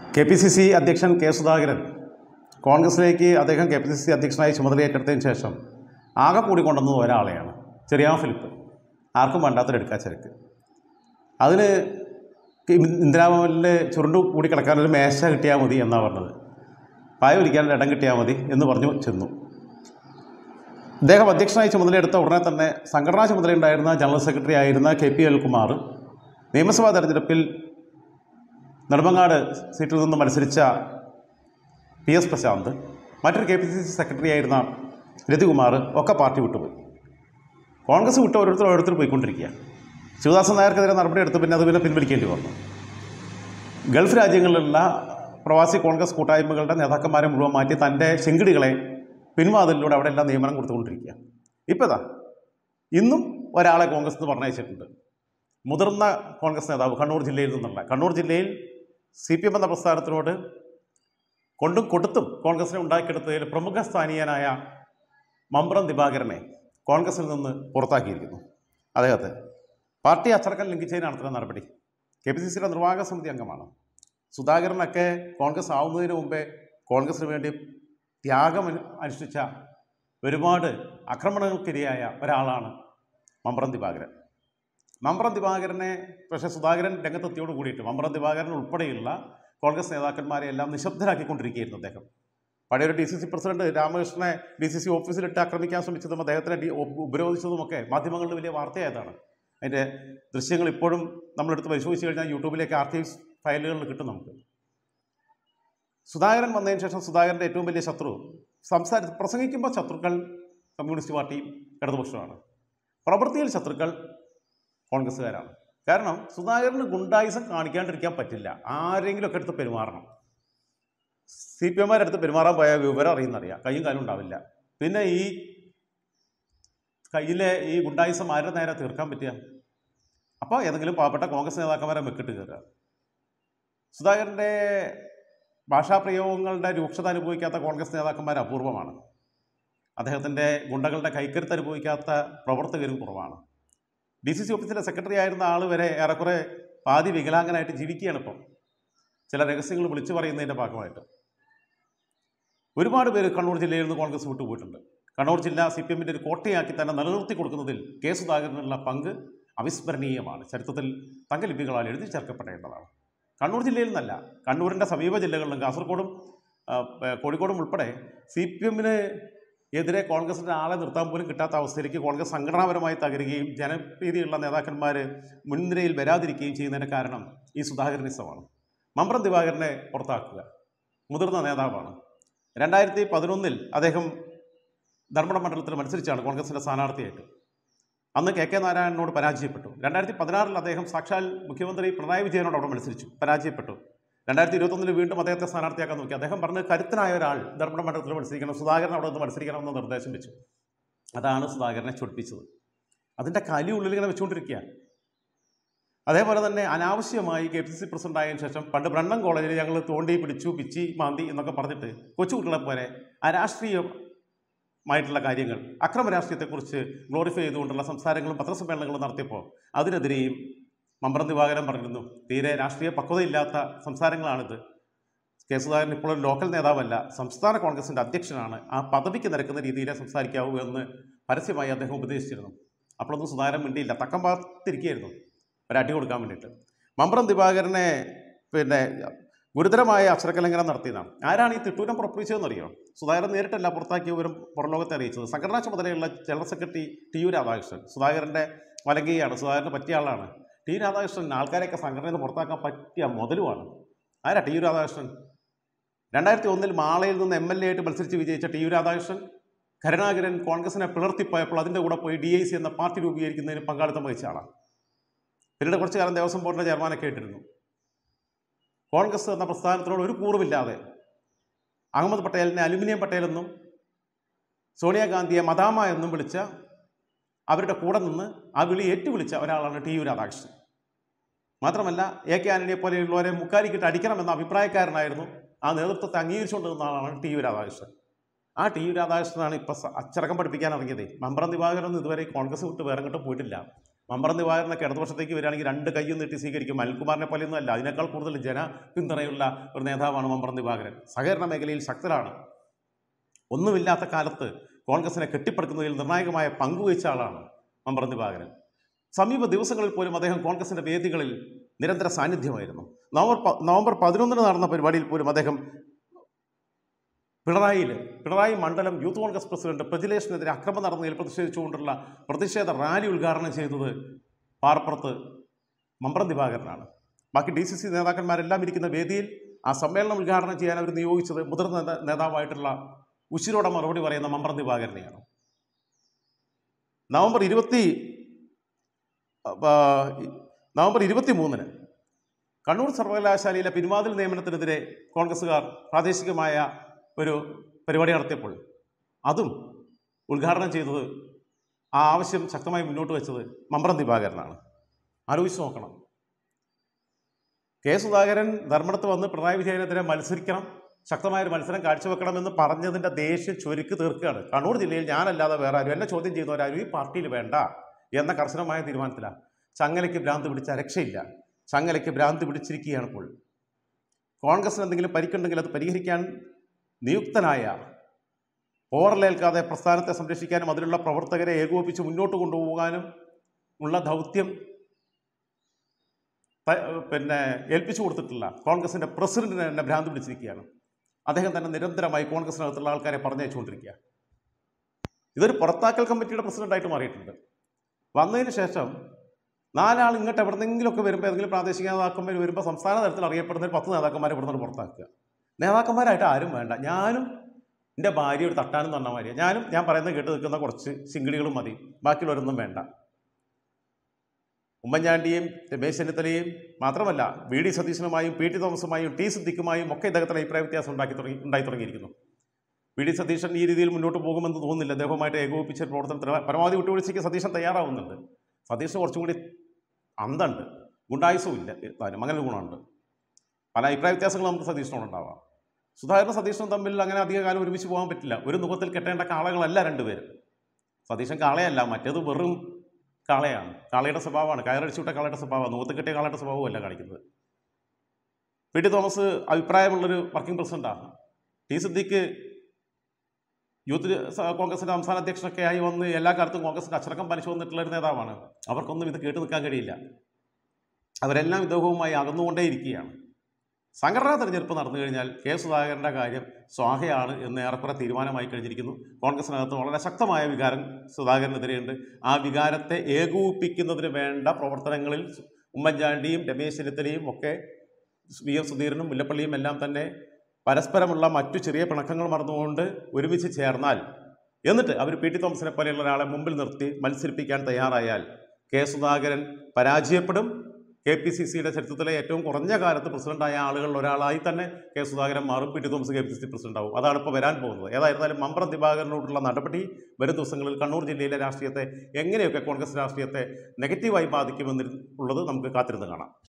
K P C C അധ്യക്ഷൻ K Sudhakaran കോൺഗ്രസിലേക്ക് അദ്ദേഹം കെ പി സി സി അധ്യക്ഷനായി ചുമതലയേറ്റെടുത്തതിന് ശേഷം ആകെ കൂടി കൊണ്ടുവന്നത് ഒരാളെയാണ് ചെറിയാൻ ഫിലിപ്പ് ആർക്കും വേണ്ടാത്തൊരു ചരക്ക് അതിന് ഇന്ദിരാഭവനിൽ ചുരുണ്ടു കൂടി കിടക്കാനൊരു മേശ കിട്ടിയാൽ മതി എന്നാണ് പറഞ്ഞത് പായ ഒലിക്കാൻ ഇടം കിട്ടിയാൽ മതി എന്ന് പറഞ്ഞു ചെന്നു അദ്ദേഹം അധ്യക്ഷനായി ചുമതലയെടുത്ത ഉടനെ തന്നെ സംഘടനാ ചുമതലയുണ്ടായിരുന്ന ജനറൽ സെക്രട്ടറി ആയിരുന്ന കെ പി അനിൽകുമാർ നിയമസഭാ തെരഞ്ഞെടുപ്പിൽ നെടുമങ്ങാട് സീറ്റിൽ നിന്ന് മത്സരിച്ച പി എസ് പ്രശാന്ത് മറ്റൊരു K P C C secretary ആയിരുന്ന രതികുമാർ ഒക്കെ പാർട്ടി വിട്ടുപോയി കോൺഗ്രസ് വിട്ട് ഓരോരുത്തർ ഓരോരുത്തർ പോയിക്കൊണ്ടിരിക്കുക ശിവദാസൻ നായർക്കെതിരെ നടപടിയെടുത്ത് പിന്നെ അത് പിന്നെ പിൻവലിക്കേണ്ടി വന്നു ഗൾഫ് രാജ്യങ്ങളിലുള്ള പ്രവാസി കോൺഗ്രസ് കൂട്ടായ്മകളുടെ നേതാക്കന്മാരെ മുഴുവൻ മാറ്റി തൻ്റെ ശെങ്കിടികളെ പിൻവാതിലൂടെ അവിടെ എല്ലാം നിയമനം കൊടുത്തുകൊണ്ടിരിക്കുക ഇപ്പോൾ ഇതാ ഇന്നും ഒരാളെ കോൺഗ്രസ് എന്ന് പറഞ്ഞയച്ചിട്ടുണ്ട് മുതിർന്ന കോൺഗ്രസ് നേതാവ് കണ്ണൂർ ജില്ലയിൽ നിന്നുള്ള കണ്ണൂർ ജില്ലയിൽ സി പി എം എന്ന പ്രസ്ഥാനത്തിനോട് കൊണ്ടും കൊടുത്തും കോൺഗ്രസിനെ ഉണ്ടാക്കിയെടുത്തതിൽ പ്രമുഖ സ്ഥാനീയനായ മമ്പ്രം ദിവാകരനെ കോൺഗ്രസിൽ നിന്ന് പുറത്താക്കിയിരിക്കുന്നു അദ്ദേഹത്തെ പാർട്ടി അച്ചടക്കം ലംഘിച്ചതിന് നടത്തുന്ന നടപടി കെ പി സി സിയുടെ നിർവാഹക സമിതി അംഗമാണ് സുധാകരനൊക്കെ കോൺഗ്രസ് ആവുന്നതിന് മുമ്പേ കോൺഗ്രസിന് വേണ്ടി ത്യാഗം അനു- അനുഷ്ഠിച്ച ഒരുപാട് ആക്രമണങ്ങൾക്കിരയായ ഒരാളാണ് മമ്പ്രം ദിവാകരൻ മമ്പ്രം ദിവാകരനെ പക്ഷേ സുധാകരൻ രംഗത്തെത്തിയോട് കൂടിയിട്ട് മമ്പ്രം ദിവാകരൻ ഉൾപ്പെടെയുള്ള കോൺഗ്രസ് നേതാക്കന്മാരെ എല്ലാം നിശബ്ദരാക്കിക്കൊണ്ടിരിക്കുകയായിരുന്നു അദ്ദേഹം പഴയൊരു ഡി സി സി പ്രസിഡന്റ് രാമകൃഷ്ണനെ ഡി സി സി ഓഫീസിലിട്ട് ആക്രമിക്കാൻ ശ്രമിച്ചതും അദ്ദേഹത്തിനെ ഡി ഉപ- ഉപരോധിച്ചതുമൊക്കെ മാധ്യമങ്ങളിൽ വലിയ വാർത്തയായതാണ് അതിൻ്റെ ദൃശ്യങ്ങൾ ഇപ്പോഴും നമ്മളെടുത്ത് പരിശോധിച്ച് കഴിഞ്ഞാൽ യൂട്യൂബിലേക്ക് ആർക്കൈവ്സ് ഫയലുകളിൽ കിട്ടും നമുക്ക് സുധാകരൻ വന്നതിന് ശേഷം സുധാകരൻ്റെ ഏറ്റവും വലിയ ശത്രു സംസാര പ്രസംഗിക്കുമ്പോൾ ശത്രുക്കൾ കമ്മ്യൂണിസ്റ്റ് പാർട്ടിയും ഇടതുപക്ഷമാണ് പ്രവൃത്തിയിൽ ശത്രുക്കൾ കോൺഗ്രസ്സുകാരാണ് കാരണം സുധാകരന് ഗുണ്ടായുസം കാണിക്കാണ്ടിരിക്കാൻ പറ്റില്ല ആരെങ്കിലുമൊക്കെ എടുത്ത് പെരുമാറണം സി പി എമാരെടുത്ത് പെരുമാറാൻ പോയാൽ വിവരം അറിയുന്നറിയാം കയ്യും കാലും ഉണ്ടാവില്ല പിന്നെ ഈ കയ്യിലെ ഈ ഗുണ്ടായുസം ആരുടെ നേരെ തീർക്കാൻ പറ്റുക അപ്പോൾ ഏതെങ്കിലും പാവപ്പെട്ട കോൺഗ്രസ് നേതാക്കന്മാരെ മെക്കിട്ട് കയറുക സുധാകരൻ്റെ ഭാഷാപ്രയോഗങ്ങളുടെ രൂക്ഷത അനുഭവിക്കാത്ത കോൺഗ്രസ് നേതാക്കന്മാർ അപൂർവമാണ് അദ്ദേഹത്തിൻ്റെ ഗുണ്ടകളുടെ കൈക്കരുത്ത് അനുഭവിക്കാത്ത പ്രവർത്തകരും കുറവാണ് ഡി സി സി ഓഫീസിലെ സെക്രട്ടറി ആയിരുന്ന ആൾ വരെ ഏറെക്കുറെ പാതി വികലാംഗനായിട്ട് ജീവിക്കുകയാണ് ഇപ്പം ചില രഹസ്യങ്ങൾ വിളിച്ചു പറയുന്നതിൻ്റെ ഭാഗമായിട്ട് ഒരുപാട് പേര് കണ്ണൂർ ജില്ലയിൽ നിന്ന് കോൺഗ്രസ് വിട്ടുപോയിട്ടുണ്ട് കണ്ണൂർ ജില്ല സി പി എമ്മിൻ്റെ ഒരു കോട്ടയാക്കി തന്നെ നിലനിർത്തി കൊടുക്കുന്നതിൽ കെ സുധാകരനുള്ള പങ്ക് അവിസ്മരണീയമാണ് ചരിത്രത്തിൽ തങ്കലിപികളാൽ എഴുതി ചേർക്കപ്പെടേണ്ടതാണ് കണ്ണൂർ ജില്ലയിൽ നിന്നല്ല കണ്ണൂരിൻ്റെ സമീപ ജില്ലകളിലും കാസർഗോഡും ആ, പ- കോഴിക്കോടും ഉൾപ്പെടെ സി പി എമ്മിന് എതിരെ കോൺഗ്രസിൻ്റെ ആളെ നിർത്താൻ പോലും കിട്ടാത്ത അവസ്ഥയിലേക്ക് കോൺഗ്രസ് സംഘടനാപരമായി തകരുകയും ജനപ്രീതിയുള്ള നേതാക്കന്മാർ മുൻനിരയിൽ വരാതിരിക്കുകയും ചെയ്യുന്നതിന് കാരണം ഈ സുധാകരനിസമാണ് മമ്പ്രം ദിവാകരനെ പുറത്താക്കുക മുതിർന്ന നേതാവാണ് രണ്ടായിരത്തി പതിനൊന്നിൽ അദ്ദേഹം ധർമ്മട മണ്ഡലത്തിൽ മത്സരിച്ചാണ് കോൺഗ്രസിൻ്റെ സ്ഥാനാർത്ഥിയായിട്ട് അന്ന് കെ കെ നാരായണനോട് പരാജയപ്പെട്ടു രണ്ടായിരത്തി പതിനാറിൽ അദ്ദേഹം സാക്ഷാൽ മുഖ്യമന്ത്രി പിണറായി വിജയനോട് അവിടെ മത്സരിച്ചു പരാജയപ്പെട്ടു രണ്ടായിരത്തി ഇരുപത്തൊന്നിൽ വീണ്ടും അദ്ദേഹത്തെ സ്ഥാനാർത്ഥിയാക്കാൻ നോക്കി അദ്ദേഹം പറഞ്ഞ് കരുത്തനായ ഒരാൾ ധർമ്മട മണ്ഡലത്തിൽ മത്സരിക്കണം സുധാകരൻ അവിടെ നിന്ന് മത്സരിക്കണമെന്ന് നിർദ്ദേശം വെച്ചു അതാണ് സുധാകരനെ ചൊടിപ്പിച്ചത് അതിൻ്റെ കലി ഉള്ളിൽ ഇങ്ങനെ വെച്ചുകൊണ്ടിരിക്കുക അതേപോലെ തന്നെ അനാവശ്യമായി K P C C president ആയതിനു ശേഷം പണ്ട് ബ്രണ്ണം കോളേജിൽ ഞങ്ങൾ തോണ്ടി പിടിച്ചു പിച്ചി മാന്തി എന്നൊക്കെ പറഞ്ഞിട്ട് കൊച്ചുകുട്ടികളെ പോലെ അരാഷ്ട്രീയമായിട്ടുള്ള കാര്യങ്ങൾ അക്രമ രാഷ്ട്രീയത്തെക്കുറിച്ച് ഗ്ലോറിഫൈ ചെയ്തുകൊണ്ടുള്ള സംസാരങ്ങളും പത്രസമ്മേളനങ്ങളും നടത്തിയപ്പോൾ അതിനെതിരെയും മമ്പ്രം ദിവാകരൻ പറഞ്ഞിരുന്നു തീരെ രാഷ്ട്രീയ പക്വതയില്ലാത്ത സംസാരങ്ങളാണിത് കെ സുധാകരൻ ഇപ്പോൾ ഒരു ലോക്കൽ നേതാവല്ല സംസ്ഥാന കോൺഗ്രസിൻ്റെ അധ്യക്ഷനാണ് ആ പദവിക്ക് നിരക്കുന്ന രീതിയിലേ സംസാരിക്കാവൂ എന്ന് പരസ്യമായി അദ്ദേഹം ഉപദേശിച്ചിരുന്നു അപ്പോഴൊന്നും സുധാകരൻ മിണ്ടിയില്ല തക്കം പാർത്തിരിക്കുകയായിരുന്നു ഒരടി കൊടുക്കാൻ വേണ്ടിയിട്ട് മമ്പ്രം ദിവാകരനെ പിന്നെ ഗുരുതരമായ അക്ഷരക്കലംഘനം നടത്തിയതാണ് ആരാണ് ഈ തിട്ടൂരം പുറപ്പെടുവിച്ചതെന്നറിയോ സുധാകരൻ നേരിട്ടല്ല പുറത്താക്കിയ വിവരം പുറംലോകത്തെ അറിയിച്ചത് സംഘടനാ ചുമതലയുള്ള general secretary T U Radhakrishnan സുധാകരൻ്റെ വലങ്കയാണ് സുധാകരന് പറ്റിയ ആളാണ് ടി രാധാകൃഷ്ണൻ ആൾക്കാരെയൊക്കെ സംഘടനയിൽ നിന്ന് പുറത്താക്കാൻ പറ്റിയ മുതലുമാണ് ആരാ ടി യു രാധാകൃഷ്ണൻ രണ്ടായിരത്തി ഒന്നിൽ മാളയിൽ നിന്ന് എം എൽ എ ആയിട്ട് മത്സരിച്ച് വിജയിച്ച ടി യു രാധാകൃഷ്ണൻ കരുണാകരൻ കോൺഗ്രസിനെ പിളർത്തിപ്പോയപ്പോൾ അതിൻ്റെ കൂടെ പോയി ഡി ഐ സി എന്ന പാർട്ടി രൂപീകരിക്കുന്നതിന് പങ്കാളിത്തം വഹിച്ച ആളാണ് പിന്നീട് കുറച്ചു കാലം ദേവസ്വം ബോർഡിൻ്റെ ചെയർമാനൊക്കെ ആയിട്ടിരുന്നു കോൺഗ്രസ് എന്ന പ്രസ്ഥാനത്തിനോട് ഒരു കൂറുമില്ലാതെ അഹമ്മദ് പട്ടേലിനെ അലുമിനിയം പട്ടേലെന്നും സോണിയാഗാന്ധിയെ മദാമ എന്നും വിളിച്ച അവരുടെ കൂടെ നിന്ന് ആ വിളി ഏറ്റുവിളിച്ച ഒരാളാണ് ടി യു രാധാകൃഷ്ണൻ മാത്രമല്ല എ കെ ആന്റണിയെ പോലെയുള്ളവരെ മുക്കാലിക്കിട്ട് അടിക്കണമെന്ന അഭിപ്രായക്കാരനായിരുന്നു ആ നേതൃത്വത്തെ അംഗീകരിച്ചുകൊണ്ട് നിന്ന ആളാണ് ടി യു രാധാകൃഷ്ണൻ ആ ടി യു രാധാകൃഷ്ണനാണ് ഇപ്പോൾ അച്ചടക്കം പഠിപ്പിക്കാൻ ഇറങ്ങിയത് മമ്പ്രം ദിവാകരൻ ഇതുവരെ കോൺഗ്രസ് വിട്ട് വേറെ അങ്ങോട്ടും പോയിട്ടില്ല മമ്പറം ദിവാകരനൊക്കെ ഇടതുപക്ഷത്തേക്ക് വരികയാണെങ്കിൽ രണ്ട് കൈയും നീട്ടി സ്വീകരിക്കും അനിൽകുമാറിനെ പോലെയൊന്നും അല്ല അതിനേക്കാൾ കൂടുതൽ ജന പിന്തുണയുള്ള ഒരു നേതാവാണ് മമ്പറം ദിവാകരൻ സഹകരണ മേഖലയിൽ ശക്തരാണ് ഒന്നുമില്ലാത്ത കാലത്ത് കോൺഗ്രസിനെ കെട്ടിപ്പടുക്കുന്നതിൽ നിർണായകമായ പങ്കുവഹിച്ച ആളാണ് മമ്പറം ദിവാകരൻ സമീപ ദിവസങ്ങളിൽ പോലും അദ്ദേഹം കോൺഗ്രസിൻ്റെ വേദികളിൽ നിരന്തര സാന്നിധ്യമായിരുന്നു നവംബർ പ- നവംബർ പതിനൊന്നിന് നടന്ന പരിപാടിയിൽ പോലും അദ്ദേഹം പിണറായിയിൽ പിണറായി മണ്ഡലം യൂത്ത് കോൺഗ്രസ് പ്രസിഡന്റ് പ്രജിലേഷിനെതിരെ അക്രമം നടന്നതിൽ പ്രതിഷേധിച്ചുകൊണ്ടുള്ള പ്രതിഷേധ റാലി ഉദ്ഘാടനം ചെയ്തത് പാറപ്പുറത്ത് മമ്പ്രം ദിവാകരനാണ് ബാക്കി ഡി സി സി നേതാക്കന്മാരെല്ലാം ഇരിക്കുന്ന വേദിയിൽ ആ സമ്മേളനം ഉദ്ഘാടനം ചെയ്യാൻ അവർ നിയോഗിച്ചത് മുതിർന്ന നേതാ- നേതാവായിട്ടുള്ള ഉശിരോടെ മറുപടി പറയുന്ന മമ്പ്രം ദിവാകരനെയാണ് നവംബർ ഇരുപത്തി ആ, നവംബർ ഇരുപത്തി മൂന്നിന് കണ്ണൂർ സർവകലാശാലയിലെ പിൻവാതിൽ നിയമനത്തിനെതിരെ കോൺഗ്രസ്സുകാർ പ്രാദേശികമായ ഒരു പരിപാടി നടത്തിയപ്പോൾ അതും ഉദ്ഘാടനം ചെയ്തത് ആ ആവശ്യം ശക്തമായി മുന്നോട്ട് വെച്ചത് മമ്പ്രം ദിവാകരനാണ് ആലോചിച്ച് നോക്കണം കെ സുധാകരൻ ധർമ്മടത്ത് വന്ന് പിണറായി വിജയനെതിരെ മത്സരിക്കണം ശക്തമായൊരു മത്സരം കാഴ്ചവെക്കണമെന്ന് പറഞ്ഞതിൻ്റെ ദേഷ്യം ചുരുക്കി തീർക്കുകയാണ് കണ്ണൂർ ജില്ലയിൽ ഞാനല്ലാതെ വേറെ ആരും എന്നെ ചോദ്യം ചെയ്യുന്നവരാരും ഈ പാർട്ടിയിൽ വേണ്ട എന്ന കർശനമായ തീരുമാനത്തിലാണ് ചങ്ങലയ്ക്ക് ഭ്രാന്ത് പിടിച്ച രക്ഷയില്ല ചങ്ങലയ്ക്ക് ഭ്രാന്ത് പിടിച്ചിരിക്കുകയാണ് ഇപ്പോൾ കോൺഗ്രസിന് എന്തെങ്കിലും പരിക്കുണ്ടെങ്കിൽ അത് പരിഹരിക്കാൻ നിയുക്തനായ പോറലേൽക്കാതെ പ്രസ്ഥാനത്തെ സംരക്ഷിക്കാനും അതിലുള്ള പ്രവർത്തകരെ ഏകോപിപ്പിച്ച് മുന്നോട്ട് കൊണ്ടുപോകാനും ഉള്ള ദൗത്യം ത- പിന്നെ ഏൽപ്പിച്ചു കൊടുത്തിട്ടില്ല കോൺഗ്രസിൻ്റെ പ്രസിഡന്റിനെ തന്നെ ഭ്രാന്ത് പിടിച്ചിരിക്കുകയാണ് അദ്ദേഹം തന്നെ നിരന്തരമായി കോൺഗ്രസിനകത്തുള്ള ആൾക്കാരെ പറഞ്ഞയച്ചുകൊണ്ടിരിക്കുക ഇതൊരു പുറത്താക്കൽ കമ്മിറ്റിയുടെ പ്രസിഡന്റായിട്ട് മാറിയിട്ടുണ്ട് വന്നതിന് ശേഷം നാലാൾ ഇങ്ങോട്ട് എവിടെന്നെങ്കിലുമൊക്കെ വരുമ്പോൾ ഏതെങ്കിലും പ്രാദേശിക നേതാക്കന്മാർ വരുമ്പോൾ സംസ്ഥാന തലത്തിൽ അറിയപ്പെടുന്ന ഒരു പത്ത് നേതാക്കന്മാരെ ഇവിടെ നിന്ന് പുറത്താക്കുക നേതാക്കന്മാരായിട്ട് ആരും വേണ്ട ഞാനും എൻ്റെ ഭാര്യ ഒരു തട്ടാനും തന്ന മാതിരിയാണ് ഞാനും ഞാൻ പറയുന്നത് കേട്ട് നിൽക്കുന്ന കുറച്ച് ശിങ്കിടികളും മതി ബാക്കിയുള്ളവരൊന്നും വേണ്ട ഉമ്മൻചാണ്ടിയും രമേശ് ചെന്നിത്തലയും മാത്രമല്ല വി ഡി സതീശനുമായും പി ടി തോമസുമായും ടി സിദ്ദിഖുമായും ഒക്കെ ഇദ്ദേഹത്തിന് അഭിപ്രായ വ്യത്യാസം ഉണ്ടാക്കി തുടങ്ങി ഉണ്ടായി തുടങ്ങിയിരിക്കുന്നു വി ഡി സതീശൻ ഈ രീതിയിൽ മുന്നോട്ട് പോകുമെന്ന് തോന്നുന്നില്ല അദ്ദേഹവുമായിട്ട് ഏകോപിപ്പിച്ച ഒരു പ്രവർത്തനത്തിന് പരമാവധി വിട്ടുവീഴ്ചയ്ക്ക് സതീശൻ തയ്യാറാവുന്നുണ്ട് സതീശന് കുറച്ചും കൂടി അന്തമുണ്ട് ഗുണ്ടായുസവും ഇല്ല താനും അങ്ങനെ ഗുണമുണ്ട് പല അഭിപ്രായ വ്യത്യാസങ്ങളും നമുക്ക് സതീശനോടുണ്ടാവാം സുധാകരനും സതീശനും തമ്മിൽ അങ്ങനെ അധിക കാലം ഒരുമിച്ച് പോകാൻ പറ്റില്ല ഒരു മുഖത്തിൽ കെട്ടേണ്ട കാളകളല്ല രണ്ടുപേരും സതീശൻ കാളയല്ല മറ്റേത് വെറും കാളയാണ് കാളയുടെ സ്വഭാവമാണ് കയറടിച്ചു വിട്ട കാളയുടെ സ്വഭാവമാണ് മുഖത്ത് കെട്ടിയ കാളയുടെ സ്വഭാവമല്ല കാണിക്കുന്നത് പി ടി തോമസ് അഭിപ്രായമുള്ളൊരു വർക്കിംഗ് പ്രസിഡന്റാണ് ടി സിദ്ദിഖ് യൂത്ത് സ- കോൺഗ്രസിൻ്റെ സംസ്ഥാന അധ്യക്ഷനൊക്കെ ആയി വന്ന് എല്ലാ കാലത്തും കോൺഗ്രസിൻ്റെ അച്ചടക്കം പലിച്ചു വന്നിട്ടുള്ള ഒരു നേതാവാണ് അവർക്കൊന്നും ഇത് കേട്ട് നിൽക്കാൻ കഴിയില്ല അവരെല്ലാം ഇദ്ദേഹവുമായി അകന്നുകൊണ്ടേയിരിക്കുകയാണ് സംഘടനാ തെരഞ്ഞെടുപ്പ് നടന്നു കഴിഞ്ഞാൽ കെ സുധാകരൻ്റെ കാര്യം സ്വാഹയാണ് എന്ന് ഏറെക്കുറെ തീരുമാനമായി കഴിഞ്ഞിരിക്കുന്നു കോൺഗ്രസിനകത്ത് വളരെ ശക്തമായ വികാരം സുധാകരനെതിരെയുണ്ട് ആ വികാരത്തെ ഏകോപിപ്പിക്കുന്നതിന് വേണ്ട പ്രവർത്തനങ്ങളിൽ ഉമ്മൻചാണ്ടിയും രമേശ് ചെന്നിത്തലയും ഒക്കെ വി എം സുധീരനും മുല്ലപ്പള്ളിയും എല്ലാം തന്നെ പരസ്പരമുള്ള മറ്റു ചെറിയ പിണക്കങ്ങൾ മറന്നുകൊണ്ട് ഒരുമിച്ച് ചേർന്നാൽ എന്നിട്ട് അവർ പി ടി തോമസിനെ പോലെയുള്ള ഒരാളെ മുമ്പിൽ നിർത്തി മത്സരിപ്പിക്കാൻ തയ്യാറായാൽ കെ സുധാകരൻ പരാജയപ്പെടും കെ പി സി സിയുടെ ചരിത്രത്തിലെ ഏറ്റവും കുറഞ്ഞ കാലത്ത് പ്രസിഡന്റായ ആളുകളിൽ ഒരാളായി തന്നെ കെ സുധാകരൻ മാറും P T Thomas K P C C president ആവും അതാണ് ഇപ്പോൾ വരാൻ പോകുന്നത് ഏതായിരുന്നാലും മമ്പ്രം ദിവാകരനോടുള്ള നടപടി വരും ദിവസങ്ങളിൽ കണ്ണൂർ ജില്ലയിലെ രാഷ്ട്രീയത്തെ എങ്ങനെയൊക്കെ കോൺഗ്രസ് രാഷ്ട്രീയത്തെ നെഗറ്റീവായി ബാധിക്കുമെന്ന് ഉള്ളത് നമുക്ക് കാത്തിരുന്ന് കാണാം